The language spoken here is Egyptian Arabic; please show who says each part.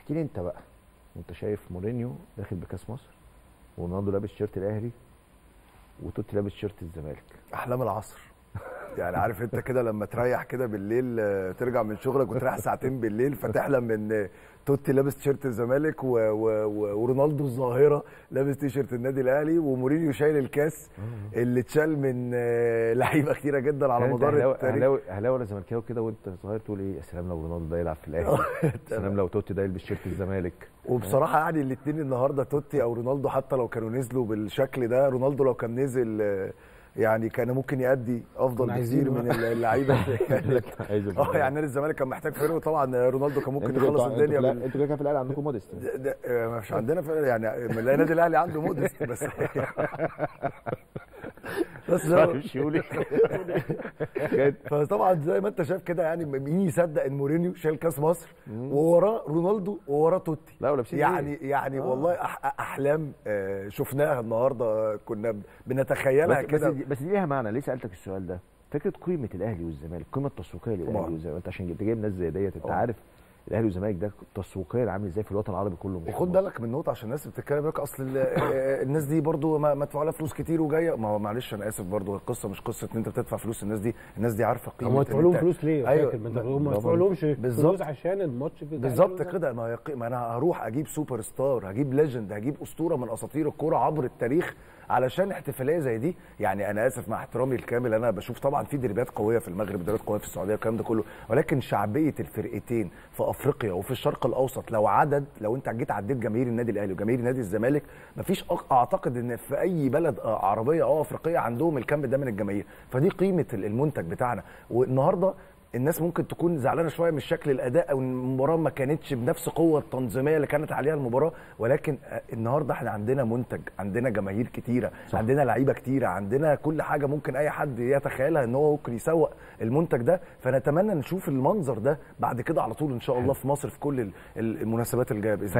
Speaker 1: احكي لي انت بقى وانت شايف مورينيو داخل بكاس مصر ورونالدو لابس شيرت الاهلي وتوتي لابس شيرت الزمالك
Speaker 2: احلام العصر يعني عارف انت كده لما تريح كده بالليل آه، ترجع من شغلك وتريح ساعتين بالليل فتحلم ان آه، توتي لابس تيشيرت الزمالك و... و... و... ورونالدو الظاهره لابس تيشيرت النادي الاهلي ومورينيو شايل الكاس اللي اتشال من آه، لعيبه كتيره جدا على
Speaker 1: كان انت
Speaker 2: مدار
Speaker 1: اهلاوي
Speaker 2: التاريخ
Speaker 1: اهلاوي اهلاوي ولا زملكاوي كده وانت صغير تقول ايه يا سلام لو رونالدو ده يلعب في الاهلي يا سلام لو توتي ده يلبس شيرت الزمالك
Speaker 2: وبصراحه يعني الاثنين النهارده توتي او رونالدو حتى لو كانوا نزلوا بالشكل ده رونالدو لو كان نزل آه، يعني كان ممكن يأدي افضل
Speaker 3: كنا عايزينه
Speaker 2: بكتير من
Speaker 3: بقى.
Speaker 2: اللعيبه
Speaker 1: عايز
Speaker 2: اه يعني نادي الزمالك كان محتاج فرقه طبعا رونالدو كان ممكن يخلص الدنيا بال...
Speaker 1: انتوا كده كده في الاهلي عندكم موديست
Speaker 2: ده- ده آه، مش عندنا فرق يعني لا النادي الاهلي عنده مودست بس بس ده-
Speaker 1: مش يقول إيه؟
Speaker 2: فطبعا زي ما انت شايف كده يعني مين يصدق ان مورينيو شايل كاس مصر ووراه رونالدو ووراه توتي
Speaker 1: لا ولابسين
Speaker 2: يعني
Speaker 1: إيه؟
Speaker 2: يعني والله أح احلام آه، شفناها النهارده آه، كنا بنتخيلها
Speaker 1: بس, بس,
Speaker 2: كده
Speaker 1: دي- بس دي ليها معنى ليه سالتك السؤال ده فكره قيمه الاهلي والزمالك القيمه التسويقيه للاهلي
Speaker 2: طبعاً.
Speaker 1: والزمالك انت عشان انت جايب ناس زي ديت انت
Speaker 2: طبعاً.
Speaker 1: عارف الاهلي والزمالك ده تسويقيا عامل ازاي في الوطن العربي كله مش
Speaker 2: وخد
Speaker 1: في مصر.
Speaker 2: بالك من نقطه عشان الناس بتتكلم لك اصل ال- آه، الناس دي برضو ما مدفوع لها فلوس كتير وجايه ما هو معلش انا اسف برضو القصه مش قصه ان انت بتدفع فلوس الناس دي الناس دي عارفه قيمه
Speaker 3: هم
Speaker 2: إن
Speaker 3: مدفوع لهم
Speaker 2: أنت-
Speaker 3: فلوس ليه؟
Speaker 2: أيوة،
Speaker 3: فاكر ما
Speaker 2: ما-
Speaker 3: هم
Speaker 1: ما-
Speaker 3: مدفوع لهمش
Speaker 2: بالظبط.
Speaker 3: فلوس عشان الماتش بتاع
Speaker 2: بالظبط
Speaker 3: اليوم ده.
Speaker 2: كده ما يق... ما انا هروح اجيب سوبر ستار هجيب ليجند هجيب اسطوره من اساطير الكوره عبر التاريخ علشان احتفاليه زي دي يعني انا اسف مع احترامي الكامل انا بشوف طبعا في دربيات قويه في المغرب دربيات قويه في السعوديه الكلام ده كله ولكن شعبيه الفرقتين في افريقيا وفي الشرق الاوسط لو عدد لو انت جيت عديت جماهير النادي الاهلي وجماهير نادي الزمالك مفيش أق- اعتقد ان في اي بلد آه، عربيه او افريقيه عندهم الكم ده من الجماهير فدي قيمه المنتج بتاعنا والنهارده الناس ممكن تكون زعلانه شويه من شكل الاداء او إن المباراه ما كانتش بنفس قوه التنظيميه اللي كانت عليها المباراه ولكن آه، النهارده احنا عندنا منتج عندنا جماهير كتيره صح. عندنا لعيبه كتيره عندنا كل حاجه ممكن اي حد يتخيلها ان هو ممكن يسوق المنتج ده فنتمنى نشوف المنظر ده بعد كده على طول ان شاء الله في مصر في كل ال- المناسبات الجايه باذن